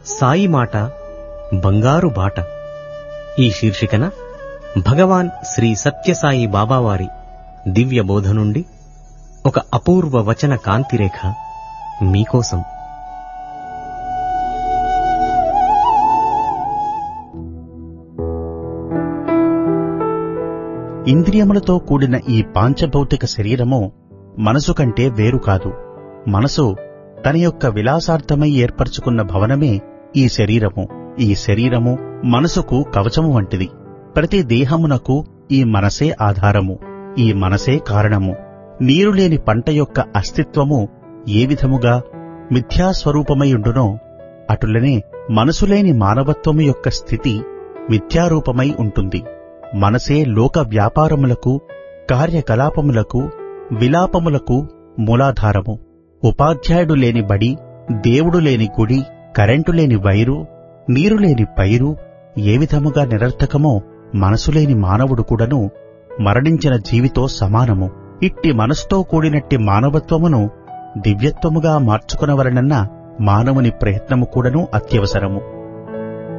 సాయి మాట బంగారు బాట ఈ శీర్షికన భగవాన్ శ్రీ సత్యసాయి బాబావారి దివ్య బోధ నుండి ఒక అపూర్వ వచన కాంతిరేఖ మీకోసం ఇంద్రియములతో కూడిన ఈ పాంచభౌతిక శరీరము మనసు కంటే వేరు కాదు మనసు తన యొక్క విలాసార్థమై ఏర్పరచుకున్న భవనమే ఈ శరీరము ఈ శరీరము మనసుకు కవచము వంటిది ప్రతి దేహమునకు ఈ మనసే ఆధారము ఈ మనసే కారణము నీరు లేని పంట యొక్క అస్తిత్వము ఏ విధముగా మిథ్యాస్వరూపమైయుండునో అటులనే మనసులేని మానవత్వము యొక్క స్థితి మిథ్యారూపమై ఉంటుంది మనసే లోక వ్యాపారములకు కార్యకలాపములకు విలాపములకు మూలాధారము ఉపాధ్యాయుడు లేని బడి దేవుడు లేని గుడి కరెంటు లేని వైరు నీరు లేని పైరు ఏ విధముగా నిరర్థకమో మనసులేని మానవుడు కూడాను మరణించిన జీవితో సమానము ఇట్టి మనసుతో కూడినట్టి మానవత్వమును దివ్యత్వముగా మార్చుకునవలనన్న మానవుని ప్రయత్నము కూడాను అత్యవసరము